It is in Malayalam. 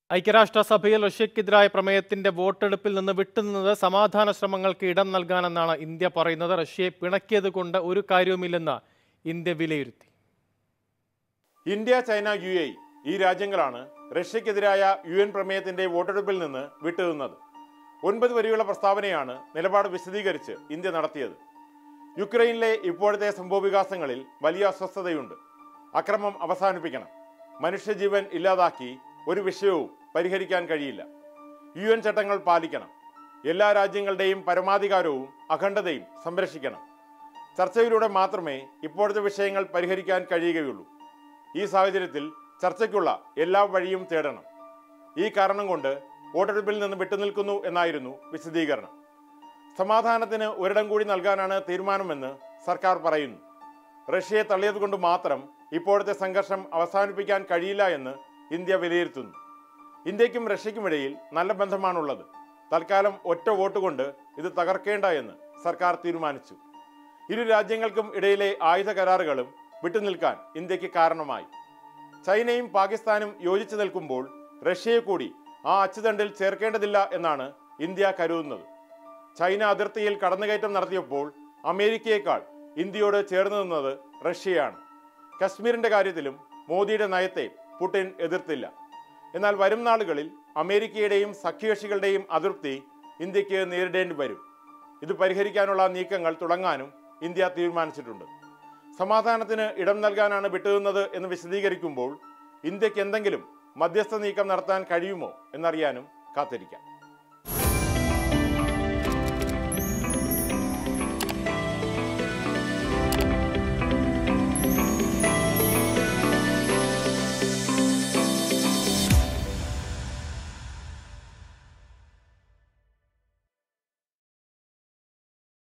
ഐക്യരാഷ്ട്രസഭയിൽ റഷ്യക്കെതിരായ പ്രമേയത്തിന്റെ വോട്ടെടുപ്പിൽ നിന്ന് വിട്ടുനിന്നത് സമാധാന ശ്രമങ്ങൾക്ക് ഇടം നൽകാനെന്നാണ് ഇന്ത്യ പറയുന്നത് റഷ്യയെ പിണക്കിയത് കൊണ്ട് ഒരു കാര്യവുമില്ലെന്ന് ഇന്ത്യ വിലയിരുത്തി ഇന്ത്യ ചൈന യു എ ഈ രാജ്യങ്ങളാണ് റഷ്യക്കെതിരായ യു എൻ പ്രമേയത്തിന്റെ വോട്ടെടുപ്പിൽ നിന്ന് വിട്ടുനിന്നത് ഒൻപത് വരികളുടെ പ്രസ്താവനയാണ് നിലപാട് വിശദീകരിച്ച് ഇന്ത്യ നടത്തിയത് യുക്രൈനിലെ ഇപ്പോഴത്തെ സംഭവവികാസങ്ങളിൽ വലിയ അസ്വസ്ഥതയുണ്ട് അക്രമം അവസാനിപ്പിക്കണം മനുഷ്യജീവൻ ഇല്ലാതാക്കി ഒരു വിഷയവും പരിഹരിക്കാൻ കഴിയില്ല യു എൻ ചട്ടങ്ങൾ പാലിക്കണം എല്ലാ രാജ്യങ്ങളുടെയും പരമാധികാരവും അഖണ്ഡതയും സംരക്ഷിക്കണം ചർച്ചയിലൂടെ മാത്രമേ ഇപ്പോഴത്തെ വിഷയങ്ങൾ പരിഹരിക്കാൻ കഴിയുകയുള്ളൂ ഈ സാഹചര്യത്തിൽ ചർച്ചയ്ക്കുള്ള എല്ലാ വഴിയും തേടണം ഈ കാരണം കൊണ്ട് വോട്ടെടുപ്പിൽ നിന്ന് വിട്ടുനിൽക്കുന്നു എന്നായിരുന്നു വിശദീകരണം സമാധാനത്തിന് ഒരിടം കൂടി നൽകാനാണ് തീരുമാനമെന്ന് സർക്കാർ പറയുന്നു റഷ്യയെ തള്ളിയതുകൊണ്ട് മാത്രം ഇപ്പോഴത്തെ സംഘർഷം അവസാനിപ്പിക്കാൻ കഴിയില്ല എന്ന് ഇന്ത്യ വിലയിരുത്തുന്നു ഇന്ത്യക്കും റഷ്യയ്ക്കുമിടയിൽ നല്ല ബന്ധമാണുള്ളത് തൽക്കാലം ഒറ്റ വോട്ട് കൊണ്ട് ഇത് തകർക്കേണ്ട എന്ന് സർക്കാർ തീരുമാനിച്ചു ഇരു രാജ്യങ്ങൾക്കും ഇടയിലെ ആയുധ കരാറുകളും വിട്ടുനിൽക്കാൻ ഇന്ത്യക്ക് കാരണമായി ചൈനയും പാകിസ്ഥാനും യോജിച്ചു നിൽക്കുമ്പോൾ റഷ്യയെ കൂടി ആ അച്ചുതണ്ടിൽ ചേർക്കേണ്ടതില്ല എന്നാണ് ഇന്ത്യ കരുതുന്നത് ചൈന അതിർത്തിയിൽ കടന്നുകയറ്റം നടത്തിയപ്പോൾ അമേരിക്കയേക്കാൾ ഇന്ത്യയോട് ചേർന്ന് നിന്നത് റഷ്യയാണ് കശ്മീരിന്റെ കാര്യത്തിലും മോദിയുടെ നയത്തെ പുടിൻ എതിർത്തില്ല എന്നാൽ വരും നാളുകളിൽ അമേരിക്കയുടെയും സഖ്യകക്ഷികളുടെയും അതൃപ്തി ഇന്ത്യക്ക് നേരിടേണ്ടി വരും ഇത് പരിഹരിക്കാനുള്ള നീക്കങ്ങൾ തുടങ്ങാനും ഇന്ത്യ തീരുമാനിച്ചിട്ടുണ്ട് സമാധാനത്തിന് ഇടം നൽകാനാണ് വിട്ടുനിന്നത് എന്ന് വിശദീകരിക്കുമ്പോൾ ഇന്ത്യക്ക് എന്തെങ്കിലും മധ്യസ്ഥ നീക്കം നടത്താൻ കഴിയുമോ എന്നറിയാനും കാത്തിരിക്കാം